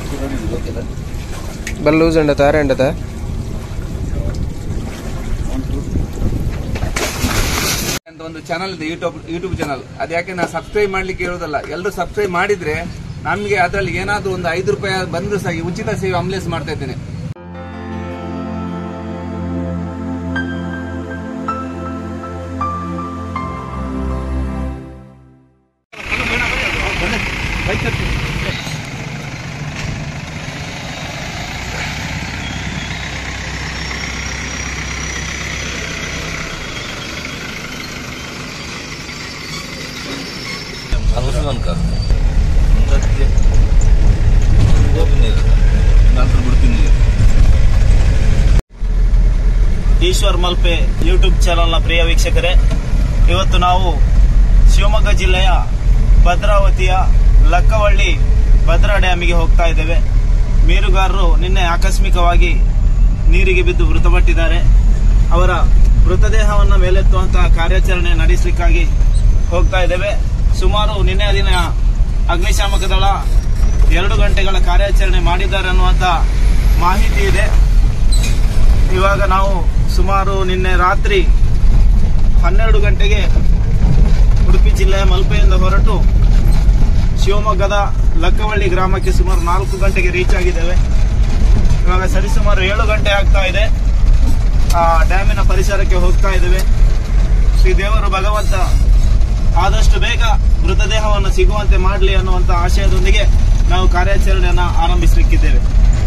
ಬಲ್ ಲೂಸ್ ಉಂಡತ ಆರೆ ಉಂಡತ ಅಂತ ಒಂದು ಚಾನಲ್ ಇದೆ ಯೂಟ್ಯೂಬ್ ಯೂಟ್ಯೂಬ್ ಚಾನಲ್ ಅದು ಯಾಕೆ ನಾನು ಸಬ್ಸ್ಕ್ರೈಬ್ ಮಾಡ್ಲಿಕ್ಕೆ ಹೇಳೋದಲ್ಲ ಎಲ್ಲರೂ ಸಬ್ಸ್ಕ್ರೈಬ್ ಮಾಡಿದ್ರೆ ನಮಗೆ ಅದರಲ್ಲಿ ಏನಾದ್ರೂ ಒಂದು ಐದು ರೂಪಾಯಿ ಬಂದ್ರು ಸಹ ಈ ಉಚಿತ ಸೇವೆ ಅಂಬ್ಲೆನ್ಸ್ ಮಾಡ್ತಾ ಇದ್ದೇನೆ అవసరం కాదు ಮುಂದಕ್ಕೆ ಹೋಗ್ತೀನಿ ಡಾಕ್ಟರ್ ಬಿಡ್ತೀನಿ ಈಶ್ವರ್ ಮಲ್ಪೆ ಯೂಟ್ಯೂಬ್ ಚಾನೆಲ್ನ ಪ್ರಿಯ ವೀಕ್ಷಕರೇ ಇವತ್ತು ನಾವು ಶಿವಮೊಗ್ಗ ಜಿಲ್ಲೆಯ ಭದ್ರಾವತಿಯ ಲಕ್ಕವಳ್ಳಿ ಭದ್ರಾ ಡ್ಯಾಮಿಗೆ ಹೋಗ್ತಾ ಇದ್ದೇವೆ ಮೀನುಗಾರರು ನಿನ್ನೆ ಆಕಸ್ಮಿಕವಾಗಿ ನೀರಿಗೆ ಬಿದ್ದು ಮೃತಪಟ್ಟಿದ್ದಾರೆ ಅವರ ಮೃತದೇಹವನ್ನು ಮೇಲೆತ್ತುವಂತಹ ಕಾರ್ಯಾಚರಣೆ ನಡೆಸಲಿಕ್ಕಾಗಿ ಹೋಗ್ತಾ ಇದ್ದೇವೆ ಸುಮಾರು ನಿನ್ನೆ ದಿನ ಅಗ್ನಿಶಾಮಕ ದಳ ಎರಡು ಗಂಟೆಗಳ ಕಾರ್ಯಾಚರಣೆ ಮಾಡಿದ್ದಾರೆ ಅನ್ನುವಂಥ ಮಾಹಿತಿ ಇದೆ ಇವಾಗ ನಾವು ಸುಮಾರು ನಿನ್ನೆ ರಾತ್ರಿ ಹನ್ನೆರಡು ಗಂಟೆಗೆ ಉಡುಪಿ ಜಿಲ್ಲೆಯ ಮಲ್ಪೆಯಿಂದ ಹೊರಟು ಶಿವಮೊಗ್ಗದ ಲಕ್ಕವಳ್ಳಿ ಗ್ರಾಮಕ್ಕೆ ಸುಮಾರು ನಾಲ್ಕು ಗಂಟೆಗೆ ರೀಚ್ ಆಗಿದ್ದೇವೆ ಇವಾಗ ಸರಿಸುಮಾರು ಏಳು ಗಂಟೆ ಆಗ್ತಾ ಇದೆ ಆ ಡ್ಯಾಮಿನ ಪರಿಸರಕ್ಕೆ ಹೋಗ್ತಾ ಇದ್ದೇವೆ ಶ್ರೀ ದೇವರು ಭಗವಂತ ಆದಷ್ಟು ಬೇಗ ಮೃತದೇಹವನ್ನು ಸಿಗುವಂತೆ ಮಾಡಲಿ ಅನ್ನುವಂಥ ಆಶಯದೊಂದಿಗೆ ನಾವು ಕಾರ್ಯಾಚರಣೆಯನ್ನು ಆರಂಭಿಸಲಿಕ್ಕಿದ್ದೇವೆ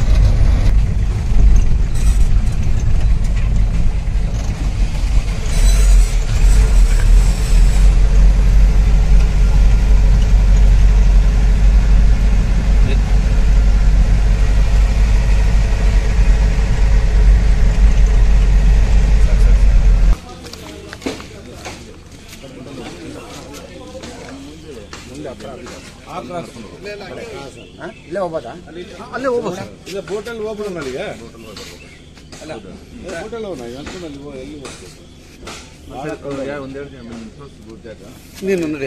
ಇಲ್ಲ ಬೋಟಲ್ಲಿ ಹೋಗ್ಬಿಡೋಣ ಅಲ್ಲಿಗೆ ಅಲ್ಲ ಬೋಟಲ್ಲಿ ಹೋಗೋಣ ಅಂಕನಲ್ಲಿ ಎಲ್ಲಿ ಹೋಗ್ತೀವಿ ನೀನು ನೋಡಿ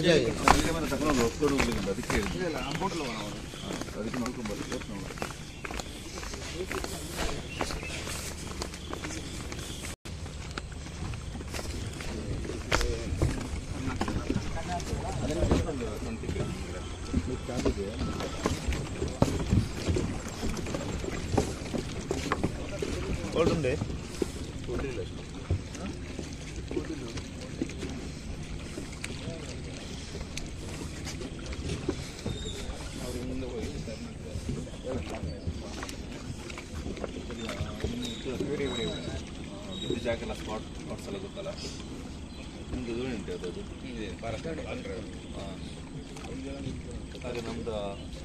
ಜಾಗೆಲ್ಲ ಸ್ಪಾಟ್ ಸ್ಪಾಟ್ಸ್ ಎಲ್ಲ ಗೊತ್ತಲ್ಲ ನಿಮ್ದು ಇದು ಉಂಟು ಅದು ಇದೆ ಹಾಂ ಹಾಗೆ ನಮ್ದು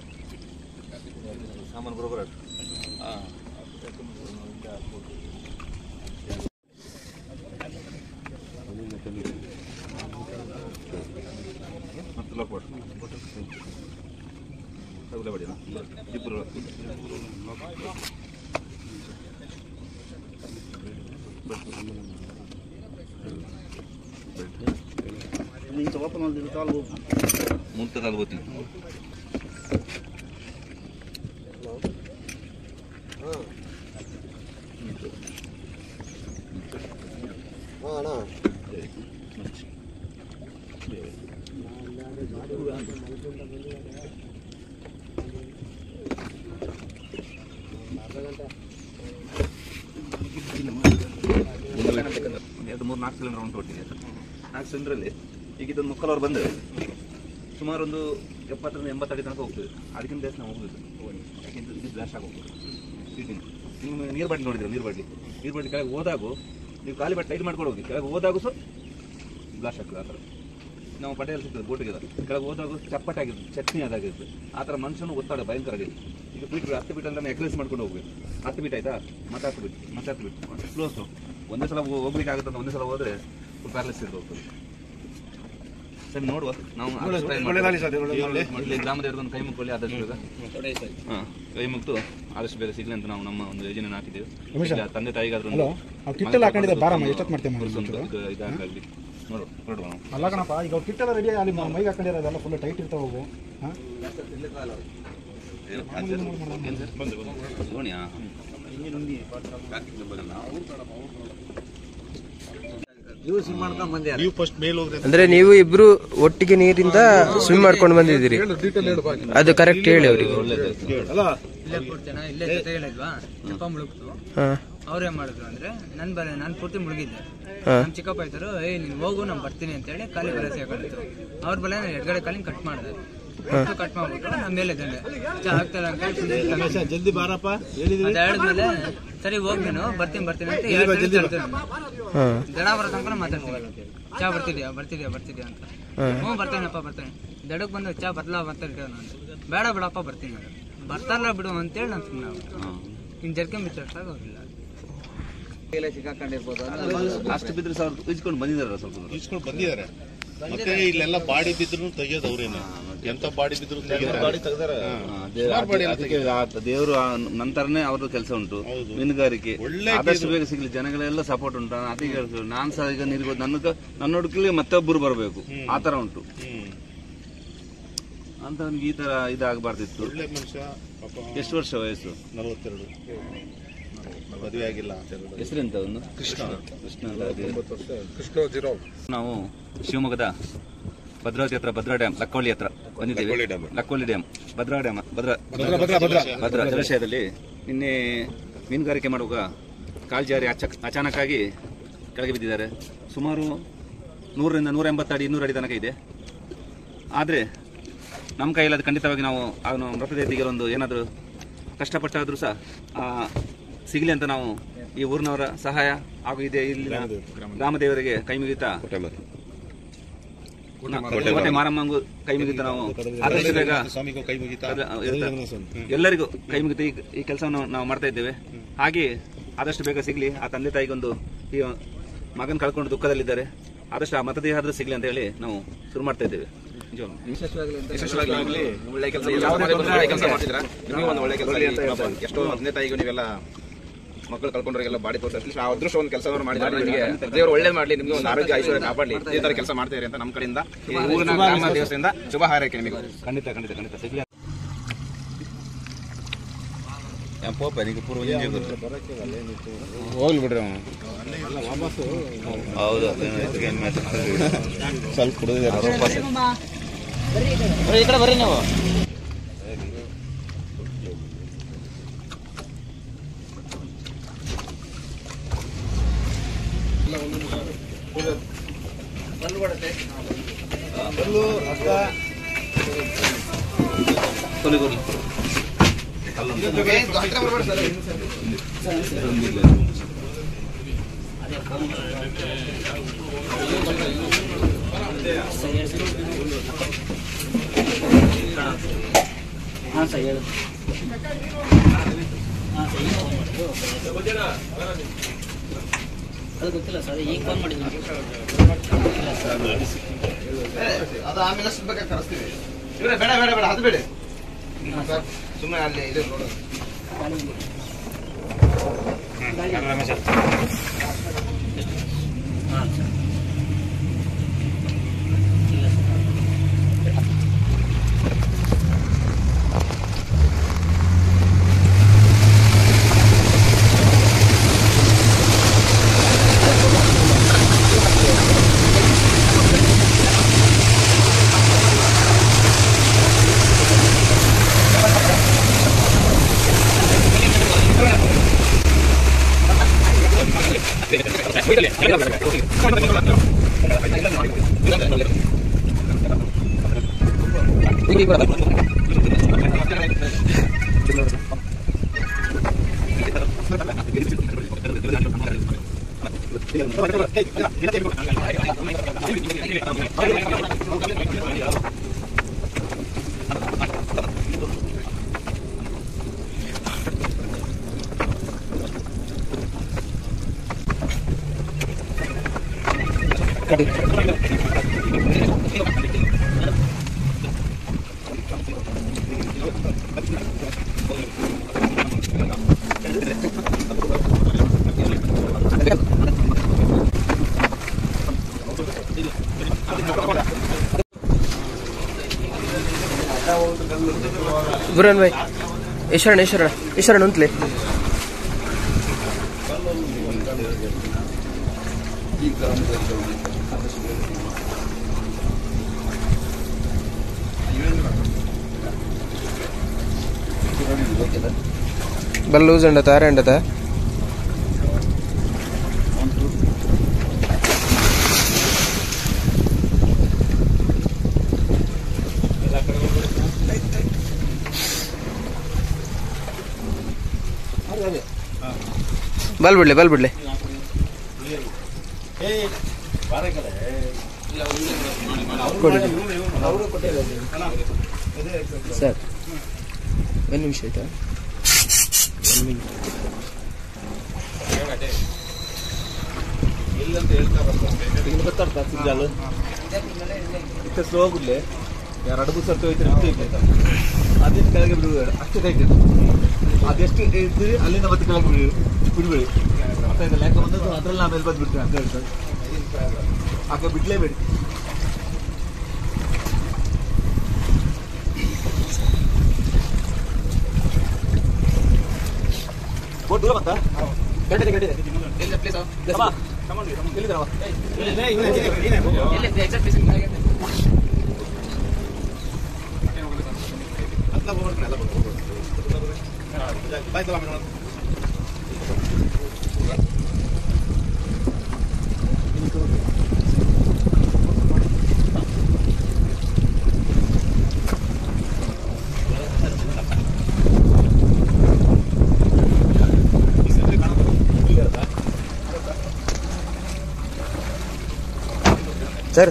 ಸಾಮಾನು ಬರೋಬರ ಹಾಂ ಮತ್ತೆ ಲಾಕ್ ಮಾಡಿ ತಗೊಳ್ಳೆ ಬಡಿನಾ ಇಬ್ಬರು ಮುಂದೆ ಕಾಲು ಹೋಗ್ತೀನಿ ಒಂದು ಎರಡು ಮೂರು ನಾಲ್ಕು ಸಿಲಿಂಡರ್ ಉಂಟು ಒಟ್ಟಿಗೆ ನಾಲ್ಕು ಸಿಲಿಂಡ್ರಲ್ಲಿ ಈಗ ಇದೊಂದು ಮುಕ್ಕಲವ್ರು ಬಂದರೆ ಸುಮಾರು ಒಂದು ಎಪ್ಪತ್ತರಿಂದ ಎಂಬತ್ತಡಿ ತನಕ ಹೋಗ್ತದೆ ಅದಕ್ಕಿಂತ ಜಾಸ್ತಿ ನಾವು ಹೋಗುದು ಯಾಕೆಂದ್ರೆ ಇದು ಬ್ಲಾಸ್ಟ್ ಆಗೋಗ್ತದೆ ಸೀಟಿಂಗ್ ನಿಮ್ಮ ನೀರು ಬಾಟ್ಲಿ ನೋಡಿದ್ರೆ ನೀರು ಬಾಟ್ಲಿ ನೀರು ಬಾಟ್ಲಿ ಕೆಳಗೆ ಹೋದಾಗೂ ನೀವು ಖಾಲಿ ಬಟ್ಟೆ ಟೈಟ್ ಮಾಡ್ಕೊಂಡು ಹೋಗಿ ಕೆಳಗೆ ಹೋದಾಗೂ ಸಹ ಬ್ಲಾಸ್ಟ್ ಆಗ್ತದೆ ಆ ಥರ ನಾವು ಪಡೆಯಲ್ಲಿ ಸಿಗ್ತದೆ ಬೋಟಿಗೆ ಕೆಳಗೆ ಹೋದಾಗ ಚಪ್ಪಟೆ ಆಗಿರ್ತದೆ ಚಟ್ನಿ ಅದಾಗಿರ್ತದೆ ಆ ಥರ ಮನುಷ್ಯನು ಒತ್ತಡ ಭಯಂಕರ ಆಗಿದೆ ಈಗ ಫೀಟ್ ಹತ್ತು ಫೀಟ್ ಅಂದ್ರೆ ಎಕ್ಸೈಸ್ ಮಾಡ್ಕೊಂಡು ಹೋಗ್ಬೇಕು ಹತ್ತು ಫೀಟ್ ಆಯ್ತಾ ಮತ್ತೆ ಹತ್ತು ಫೀಟ್ ಮತ್ತೆ ಹತ್ತು ಫೀಟ್ ಸ್ಲೋ ಸ್ಲೋ ಒಂದೇ ಸಲ ಹೋ- ಹೋಗ್ಲಿಕ್ಕೆ ಆಗುತ್ತೆ ಅಂತ ಒಂದೇ ಸಲ ಹೋದ್ರೆ ಫುಲ್ ಪ್ಯಾರಲೈಸ್ ಇದ್ದು ಹೋಗ್ತದೆ ಸರಿ ನೋಡುವ ನಾವು ಆದಷ್ಟು try ಮಾಡ್ತೀವಿ. ಮೊದಲು ಈ ಗ್ರಾಮದ ಒಂದು ಕೈ ಮುಕ್ಕೊಳ್ಳಿ ಆದಷ್ಟು ಬೇಗ ಹಾಂ ಕೈ ಮುಗ್ದು ಆದಷ್ಟು ಬೇಗ ಸಿಗ್ಲಿ ಅಂತ ನಾವು ನಮ್ಮ ಒಂದು ಯೋಜನೆ ಹಾಕಿದ್ದೇವೆ ಇಲ್ಲ, ತಂದೆ ತಾಯಿಗಾದ್ರೂ ಒಂದು ಕಿಟ್ಟೆಲ್ಲ ಹಾಕೊಂಡಿದ್ದೆ ಬಾರಮ್ಮ ಎಷ್ಟೊತ್ತು ಮಾಡ್ತೇವೆ ಒಂದು ಸ್ವಂತ ಇದು ಇದಾಗಲಿ ನೋಡು ಹೊರಡುವ ನಾವು ಅಲ್ಲ ಕಣಪ್ಪ ಈಗ ಕಿಟ್ಟೆಲ್ಲ ರೆಡಿ ಅಲ್ಲಿ ಮೈಗೆ ಹಾಕೊಂಡಿರೋದೆಲ್ಲ ಫುಲ್ ಟೈಟ್ ಇರ್ತಾವ ಅವು ಹಾಂ ಏನು ಸರ್ ಗೋಣಿಯಾ ನೀವು ಫಸ್ಟ್ ಮೇಲ್ ಹೋಗ್ರಿ ಅಂದ್ರೆ ನೀವು ಇಬ್ರು ಒಟ್ಟಿಗೆ ನೀರಿಂದ ಸ್ವಿಮ್ ಮಾಡ್ಕೊಂಡು ಬಂದಿದ್ದೀರಿ ಅದು ಕರೆಕ್ಟ್ ಹೇಳಿ ಅವರಿಗೆ ಅಲ್ಲ ಇಲ್ಲೇ ಕೊಡ್ತೇನೆ ಇಲ್ಲೇ ಜೊತೆ ಹೇಳಿದ್ವಾ ಚಿಕ್ಕ ಮುಳುಗ್ತು ಹಾ ಅವ್ರೇನ್ ಮಾಡಿದ್ರು ಅಂದ್ರೆ ನನ್ ಬರ ನಾನ್ ಪೂರ್ತಿ ಮುಳುಗಿದ್ದೆ ಹಾ. ನಮ್ ಚಿಕ್ಕಪ್ಪ ಇದ್ರು ಏ ನೀನ್ ಹೋಗು ನಾನ್ ಬರ್ತೀನಿ ಅಂತ ಹೇಳಿ ಕಾಲಿ ಭರವಸೆ ಹಾಕೊಂಡಿತ್ತು ಅವ್ರ ಬಲ ನಾನು ಎಡಗಡೆ ಕಾಲಿನ ಕಟ್ ಮಾಡಿದೆ ಕಟ್ ಮಾಡ್ಬಿಟ್ಟು ನಮ್ಮ ಮೇಲೆ ದಂಡೆ ಚಾ ಆಗ್ತಾಯಿಲ್ಲ ಅಂತ ಹೇಳಿ ಸುಮ್ನೆ ತಗೊಂಡೆ. ಜಲ್ದಿ ಬಾರಪ್ಪ ಹೇಳಿದ್ವಿ ಅದ್ ಹೇಳಿದ್ಮೇಲೆ ಸರಿ ಹೋಗ್ ನೀನು ಬರ್ತೀನಿ ಬರ್ತೀನಿ ಅಂತ ಎರಡ್ ಸರಿ ಕರ್ದ್ರು. ಹಾ ದಡ ಬರೋ ತನಕ ಮಾತಾಡ್ತೀನಿ ಚಾ ಬರ್ತಿದ್ಯಾ ಬರ್ತಿದ್ಯಾ ಬರ್ತಿದ್ಯಾ ಅಂತ ಹ್ಞೂ ಬರ್ತೇನಪ್ಪ ಬರ್ತೇನೆ ದಡಕ್ ಬಂದು ಚಾ ಬರ್ಲಾ ಬರ್ತಾ ಇರ್ತೇವೆ ನಾನು ಬೇಡ ಬಿಡಪ್ಪ ಬರ್ತೀನಿ ನಾನು ಬರ್ತಾರಲ್ಲ ಬಿಡು ಅಂತೇಳಿ ನಾನು ಸುಮ್ಮನೆ ಹಿಂಗೆ ಜರ್ಕೊಂಡ್ ಬಿಚ್ಚಾಡ್ಸಾಗ ಹೋಗಿಲ್ಲ ಅಷ್ಟು ಬಿದ್ದರೆ ಸರ್ ಅವ್ರು ಇಸ್ಕೊಂಡು ಬಂದಿದ್ದಾರಲ್ಲ ಸ್ವಲ್ಪ ದೂರ. ಇಸ್ಕೊಂಡು ಬಂದಿದ್ದಾರೆ ಮತ್ತೆ ಇಲ್ಲೆಲ್ಲ ಬಾಡಿ ಬಿದ್ರು ತೆಗಿಯೋದು ಅವ್ರೇನು ಎಂತ ಬಾಡಿ ಬಿದ್ರು ತೆಗಿತಾರೆ ಹಾ, ದೇ- ಅದ್- ಅದಕ್ಕೆ ಆ ದೇವರು ಆ ನಂತರನೇ ಅವ್ರದ್ದು ಕೆಲಸ ಉಂಟು ಮೀನುಗಾರಿಕೆ ಒಳ್ಳೆ ಆದಷ್ಟು ಬೇಗ ಸಿಗ್ಲಿ ಜನಗಳೆಲ್ಲ ಸಪೋರ್ಟ್ ಉಂಟು ನಾನು ಅದಕ್ಕೆ ಹೇಳ್ತೀನಿ ನಾನು ಸಹ ಈಗ ನೀರಿಗೆ ಹೋದ್- ನನ್ನ ನನ್ನ ಹುಡುಕಲಿ ಮತ್ತೊಬ್ಬರು ಬರಬೇಕು ಆ ತರ ಉಂಟು ಹ್ಮ್ ಅಂತ ಅವ್ನಿಗೆ ಈ ತರ ಇದಾಗಬಾರ್ದಿತ್ತು ಒಳ್ಳೆ ಮನುಷ್ಯ ಪಾಪ ಎಷ್ಟು ವರ್ಷ ವಯಸ್ಸು ನಲವತ್ತೆರಡು ಮದುವೆ ಆಗಿಲ್ಲ ಹೆಸರೆಂತ ಅವನು ಕೃಷ್ಣ ಕೃಷ್ಣ ಅಂತ ಅದೇ. ಕೃಷ್ಣ ಜಿರೋ ನಾವು ಶಿವಮೊಗ್ಗದ ಭದ್ರಾವತಿ ಹತ್ರ ಭದ್ರಾ ಡ್ಯಾಮ್ ಲಕ್ಕೋಳಿ ಹತ್ರ ಬಂದಿದ್ದೇವೆ Lakkoli dam. Lakkoli dam Bhadra dam Bhadra Bhadra Bhadra Bhadra Bhadra ಜಲಾಶಯದಲ್ಲಿ ನಿನ್ನೆ ಮೀನುಗಾರಿಕೆ ಮಾಡುವಾಗ ಕಾಲ್ಜಾರಿ ಅಚ ಅಚಾನಕ್ಕಾಗಿ ಕೆಳಗೆ ಬಿದ್ದಿದ್ದಾರೆ ಸುಮಾರು ನೂರರಿಂದ ನೂರ ಎಂಬತ್ತು ಅಡಿ ಇನ್ನೂರು ಅಡಿ ತನಕ ಇದೆ ಆದರೆ ನಮ್ಮ ಕೈಯಲ್ಲಿ ಅದು ಖಂಡಿತವಾಗಿ ನಾವು ಅವನು ಮೃತದೇಹಕ್ಕೆ ಒಂದು ಏನಾದರೂ ಕಷ್ಟಪಟ್ಟಾದರೂ ಸಹ ಆ, ಸಿಗಲಿ ಅಂತ ನಾವು ಈ ಊರಿನವರ ಸಹಾಯ ಹಾಗೂ ಇದೆ ಇಲ್ಲಿನ ಗ್ರಾಮದೇವರಿಗೆ ಕೈ ಮುಗಿತಾ ಕೋಟೆ ಮಾರಮ್ಮಂಗೂ ಕೈ ಮುಗಿತಾ ನಾವು ಆದಷ್ಟು ಬೇಗ ಸ್ವಾಮಿಗೂ ಕೈ ಮುಗಿತಾ ಅದ- ಇರುತ್ತೆ. ಎಲ್ಲರಿಗೂ ಕೈ ಮುಗಿತು ಈ ಈ ಕೆಲಸವನ್ನು ನಾವು ಮಾಡ್ತಾ ಇದ್ದೇವೆ ಹಾಗೆ ಆದಷ್ಟು ಬೇಗ ಸಿಗ್ಲಿ ಆ ತಂದೆ ತಾಯಿಗೊಂದು ಈ ಮಗನ್ ಕಳ್ಕೊಂಡು ದುಃಖದಲ್ಲಿದ್ದಾರೆ ಆದಷ್ಟು ಆ ಮತದೇಹ ಆದ್ರೂ ಸಿಗ್ಲಿ ಅಂತ ಹೇಳಿ ನಾವು ಶುರು ಮಾಡ್ತಾ ಇದ್ದೇವೆ ನಿಜವಾಗ್ಲೂ. ಒಳ್ಳೆ ಕೆಲಸ ಒಳ್ಳೆ ಕೆಲಸ ಮಾಡ್ತಿದ್ರ ನಿಮಗೆ ಒಂದು ಒಳ್ಳೆ ಕೆಲಸ ಎಷ್ಟೋ ತಂದೆ ತಾಯಿಗೂ ನೀವೆಲ್ಲ ಮಕ್ಕಳು ಕಳ್ಕೊಂಡ್ರಿಗೆಲ್ಲ ಬಾಡಿ ತೋರಿಸಿ ಆ ಅದೃಷ್ಟ ಒಂದು ಕೆಲಸ ಮಾಡಿದ್ದಾರೆ ನಿಮಗೆ ದೇವರು ಒಳ್ಳೇದು ಮಾಡಲಿ ನಿಮಗೆ ಒಂದು ಆರೋಗ್ಯ ಐಶ್ವರ್ಯ ಕಾಪಾಡಲಿ ಇದೇ ತರ ಕೆಲಸ ಮಾಡ್ತಾ ಇರಿ ಅಂತ ನಮ್ಮ ಕಡೆಯಿಂದ ಈ ಊರಿನ ಗ್ರಾಮ ದೇವಸ್ಥಾನದಿಂದ ಶುಭ ಹಾರೈಕೆ ನಿಮಗೆ ಖಂಡಿತ ಖಂಡಿತ ಖಂಡಿತ ಸಿಗ್ಲಿ ಪೋಪ ನಿಮಗೆ ಪೂರ್ವ ಹಿಂಗೆ ಗೊತ್ತು. ಹೋಗ್ಲಿ ಬಿಡ್ರಿ ಅವನು ಹೌದು ಅದೇನಾಯ್ತು, ಏನ್ ಮಾತಾಡ್ತಾರೆ? ಸ್ವಲ್ಪ ಕುಡಿದಿದ್ದಾರೆ ಈ ಕಡೆ ಬರ್ರಿ ನೀವು ಕೊನೆ ಕೊನೆ. ಅದು ಗೊತ್ತಿಲ್ಲ ಸರ್ ಈಗ ಫೋನ್ ಮಾಡಿದ್ದೀನಿ ಅದು ಆಮೇಲೆ ಸ್ವಲ್ಪ ಕರೆಸ್ತೀವಿ ಬೇಡ ಬೇಡ ಬೇಡ ಅದು ಬೇಡ ಸುಮ್ಮನೆ ಅಲ್ಲಿ ಇದು ನೋಡೋದು ಬುರಾನ್ ಭಾಯ್ ಈಶ್ವರಣ ಈಶ್ವರಣ ಈಶ್ವರಣ ಉಂತ್ಲೆ ಬಲ್ ಲೂಸ್ ಅಂಡತ ಆರೆ ಅಂಡತ ಬಲ್ ಬಿಡ್ಲೆ ಬಲ್ ಬಿಡ್ಲೆ ಕೊಡಿ ಸರ್ ಒಂದು ನಿಮಿಷ ಆಯ್ತಾ ಒಂದು ಮಿನಿಟ್ ಇಷ್ಟ ಸ್ಲೋ ಆಗುದ್ಲೆ ಯಾರು ಅಡುಗು ಸರ್ತು ಹೋಯ್ತಾರೆ ಮತ್ತೆ ಇಲ್ಲ ಅದೆಷ್ಟು ಕೆಳಗೆ ಬಿಡುವ ಅಷ್ಟೇ ಟೈಟ್ ಅದೆಷ್ಟು ಇರ್ತೀರಿ ಅಲ್ಲಿಂದ ಮತ್ತೆ ಕೆಳಗೆ ಬಿಡಿ ಬಿಡ್ಬೇಡಿ ಮತ್ತೆ ಇದು ಲೆಕ್ಕ ಬಂದದ್ದು ಅದ್ರಲ್ಲಿ ಆಮೇಲೆ ಬಂದು ಬಿಡ್ತೀವಿ ಅಂತ ಹೇಳ್ತಾರೆ ಆಗ ಬಿಡ್ಲೇಬೇಡಿ ಬೋಟ್ ದೂರ ಬಂತಾ ಗಂಟೆ ಗಂಟೆ ಸರ್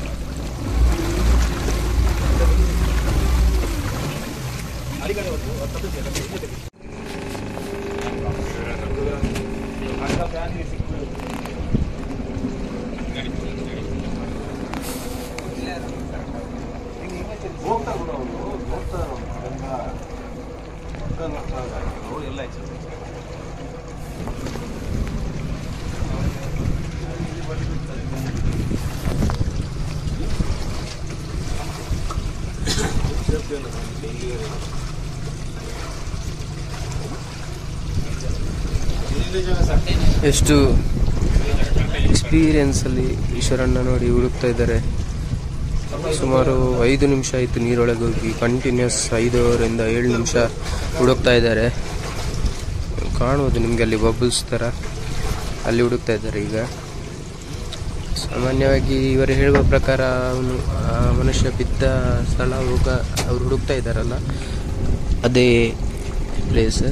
ಎಷ್ಟು ಎಕ್ಸ್ಪೀರಿಯನ್ಸ್ ಅಲ್ಲಿ ಈಶ್ವರಣ್ಣ ನೋಡಿ ಹುಡುಕ್ತಾ ಇದ್ದಾರೆ ಸುಮಾರು ಐದು ನಿಮಿಷ ಆಯಿತು ನೀರೊಳಗೆ ಹೋಗಿ ಕಂಟಿನ್ಯೂಸ್ ಐದೂವರೆಯಿಂದ ಏಳು ನಿಮಿಷ ಹುಡುಕ್ತಾ ಇದ್ದಾರೆ ಕಾಣುವುದು ನಿಮಗೆ ಅಲ್ಲಿ ಬಬಲ್ಸ್ ಥರ ಅಲ್ಲಿ ಹುಡುಕ್ತಾ ಇದ್ದಾರೆ ಈಗ ಸಾಮಾನ್ಯವಾಗಿ ಇವರು ಹೇಳುವ ಪ್ರಕಾರ ಅವನು ಆ ಮನುಷ್ಯ ಬಿದ್ದ ಸ್ಥಳ ಹೋಗ ಅವ್ರು ಹುಡುಕ್ತಾ ಇದ್ದಾರಲ್ಲ ಅದೇ ಪ್ಲೇಸ್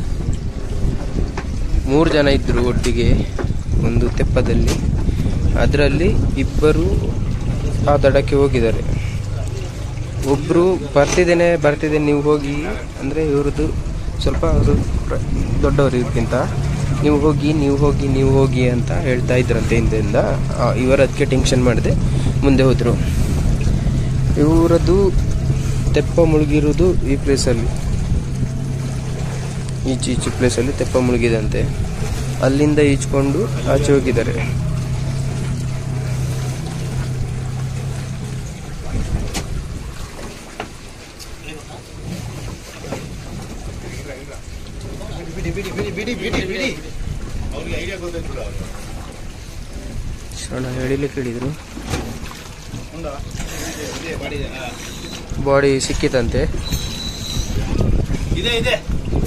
ಮೂರು ಜನ ಇದ್ದರು ಒಟ್ಟಿಗೆ ಒಂದು ತೆಪ್ಪದಲ್ಲಿ ಅದರಲ್ಲಿ ಇಬ್ಬರು ಆ ದಡಕ್ಕೆ ಹೋಗಿದ್ದಾರೆ ಒಬ್ಬರು ಬರ್ತಿದ್ದೇನೆ ಬರ್ತಿದ್ದೇನೆ ನೀವು ಹೋಗಿ ಅಂದರೆ ಇವ್ರದ್ದು ಸ್ವಲ್ಪ ಅವರು ದೊಡ್ಡವರು ಇದಕ್ಕಿಂತ ನೀವು ಹೋಗಿ ನೀವು ಹೋಗಿ ನೀವು ಹೋಗಿ ಅಂತ ಹೇಳ್ತಾ ಇದ್ರಂತೆ ಹಿಂದೆಯಿಂದ ಆ, ಇವರು ಅದಕ್ಕೆ ಟೆನ್ಷನ್ ಮಾಡದೆ ಮುಂದೆ ಹೋದರು ಇವರದ್ದು ತೆಪ್ಪ ಮುಳುಗಿರೋದು ಈ ಪ್ಲೇಸಲ್ಲಿ ಈಚೆ ಈಚೆ ಪ್ಲೇಸಲ್ಲಿ ತೆಪ್ಪ ಮುಳುಗಿದಂತೆ ಅಲ್ಲಿಂದ ಈಚ್ಕೊಂಡು ಆಚೆ ಹೋಗಿದ್ದಾರೆ ಶರಣ ಹೇಳಿಲಿಕ್ಕೆ ಹೇಳಿದ್ರು ಬಾಡಿ ಸಿಕ್ಕಿತಂತೆ ಇದೆ ಇದೆ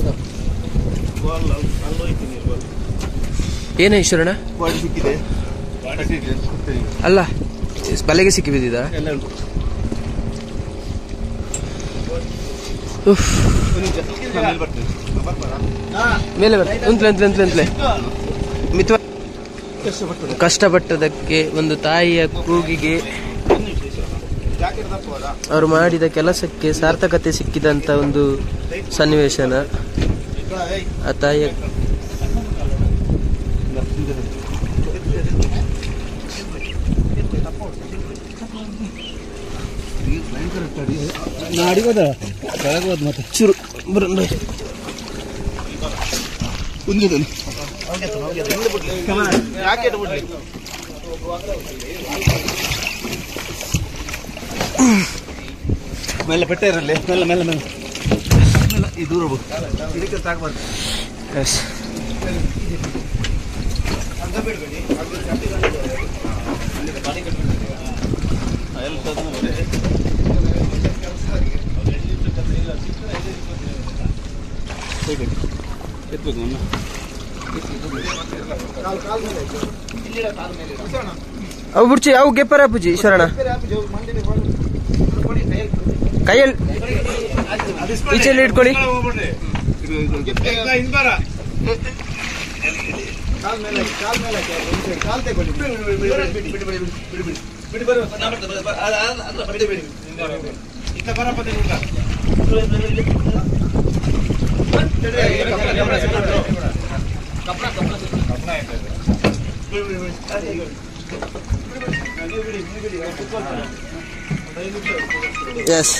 ಏನ ಈಶ್ವರಣ ಬಾಡಿ ಸಿಕ್ಕಿದೆ ಅಲ್ಲ ಬಲೆಗೆ ಸಿಕ್ಕಿ ಬಿದ್ದಿದ ಎಲ್ಲ ಉಂಟು ಆಮೇಲೆ ಬರ್ತೇನೆ ಮೇಲೆ ಬರ್ತೆ ಉಂತ್ಲೆ ಉಂತ್ಲೆ ಉಂತ್ಲೆ ಉಂತ್ಲೆ ಮಿತ್ವ ಕಷ್ಟಪಟ್ಟದಕ್ಕೆ ಒಂದು ತಾಯಿಯ ಕೂಗಿಗೆ ಅವರು ಮಾಡಿದ ಕೆಲಸಕ್ಕೆ ಸಾರ್ಥಕತೆ ಸಿಕ್ಕಿದಂತ ಒಂದು ಸನ್ನಿವೇಶನ ಆ ತಾಯಿಯ ನಾಡಿಗೋದ ಕೆಳಗೋದ್ ಮತ್ತೆ ಚೂರು ಬರೋಣ ಕುಂದಿದನು ಮೇಲೆ ಪೆಟ್ಟ ಇರಲಿ ಮೇಲೆ ಮೇಲೆ ಮೇಲೆ ಈ ದೂರ ಹೋಗು. ಇದಕ್ಕೆ ಸಾಕಬಾರ್ದು ಎಸ್ ಎತ್ಬೇಕು ನನ್ನ ಅವು ಬುಡ್ಚಿ ಅವು ಗೆಪ್ಪರ ಪೂಜಿ ಶರಣ ಕೈಯಲ್ಲಿ ಈಚೆಲ್ಲಿ ಇಟ್ಕೊಳ್ಳಿ ಎಸ್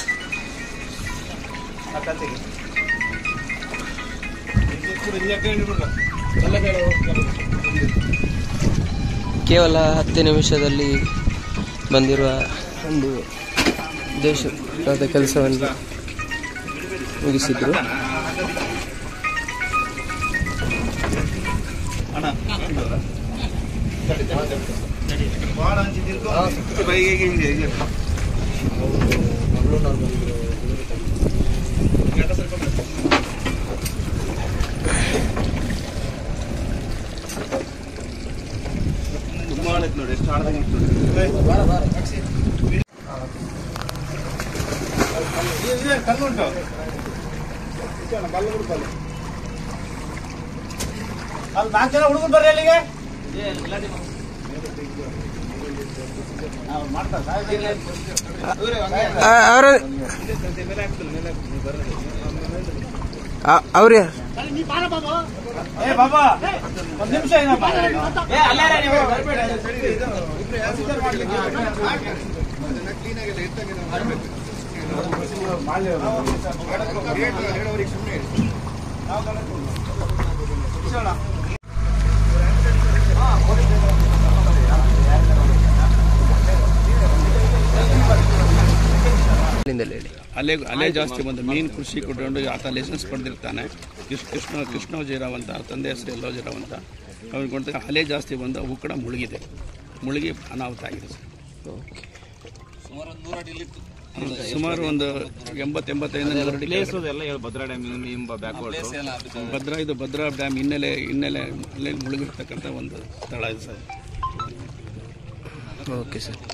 ಕೇವಲ ಹತ್ತು ನಿಮಿಷದಲ್ಲಿ ಬಂದಿರುವ ಒಂದು ದೇಶದ ಕೆಲಸವನ್ನು ಮುಗಿಸಿದ್ರು ನೋಡಿ ಎಷ್ಟು ಆಡ್ದಂಗೆ ನೋಡಿ ಕಲ್ಲುಂಟು ಅಲ್ಲಿ ನಾಲ್ಕು ಜನ ಹುಡುಗರು ಬರ್ರಿ ಅಲ್ಲಿಗೆ ಅವರ ಅವ್ರ ಏ ಬಾಬಾ ಒಂದ್ ನಿಮಿಷ ಏನಪ್ಪ ಅಲ್ಲಿಂದಲೇ ಹೇಳಿ ಅಲೆ ಅಲೆ ಜಾಸ್ತಿ ಬಂದು ಮೀನು ಕೃಷಿ ಕೊಟ್ಕೊಂಡು ಆತ ಲೈಸೆನ್ಸ್ ಪಡೆದಿರ್ತಾನೆ ಕೃಷ್ಣ ಕೃಷ್ಣ ಕೃಷ್ಣೋಜಿರಾವ್ ಅಂತ ತಂದೆ ಹೆಸರು ಎಲ್ಲೋಜಿರಾವ್ ಅಂತ ಅವ್ರಿಗೆ ಕೊಡ್ತಾರೆ ಅಲೆ ಜಾಸ್ತಿ ಬಂದು ಅವು ಕೂಡ ಮುಳುಗಿದೆ ಮುಳುಗಿ ಅನಾಹುತ ಆಗಿದೆ ಸರ್ ಸುಮಾರು ಒಂದು ಎಂಬತ್ತು ಎಂಬತ್ತೈದು ನೂರು ಅಡಿ ಕೆಳಗಡೆ. ಎಲ್ಲ ಹೇಳಿ ಭದ್ರಾ ಡ್ಯಾಮ್ ಎಂಬ ಬ್ಯಾಕ್ವರ್ಡ್ ಭದ್ರಾ ಇದು ಭದ್ರಾ ಡ್ಯಾಮ್ ಹಿನ್ನೆಲೆ ಹಿನ್ನೆಲೆ ಅಲ್ಲೇ ಮುಳುಗಿರ್ತಕ್ಕಂಥ ಒಂದು ಸ್ಥಳ ಇದೆ ಸರ್ ಓಕೆ ಸರ್